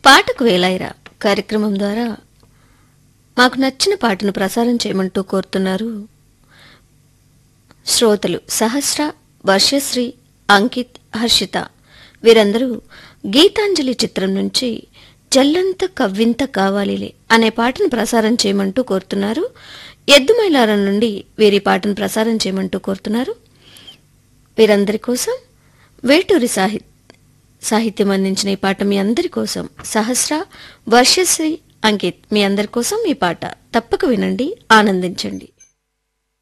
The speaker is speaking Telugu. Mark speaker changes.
Speaker 1: పాటకు వేలాయిరా కార్యక్రమం ద్వారా మాకు నచ్చిన పాటను ప్రసారం చేయమంటూ కోరుతున్నారు శ్రోతలు సహస్ర వర్షశ్రీ అంకిత్ హర్షిత వీరందరూ గీతాంజలి చిత్రం నుంచి జల్లంత కవ్వింత కావాలిలే అనే పాటను ప్రసారం చేయమంటూ కోరుతున్నారు ఎద్దుమైలారం నుండి వీరి పాటను ప్రసారం చేయమంటూ కోరుతున్నారు వీరందరి కోసం వేటూరి సాహి సాహిత్యం అందించిన ఈ పాట మీ అందరి కోసం సహస్ర వర్షశ్రీ అంకిత్ మీ అందరి కోసం ఈ పాట తప్పక వినండి ఆనందించండి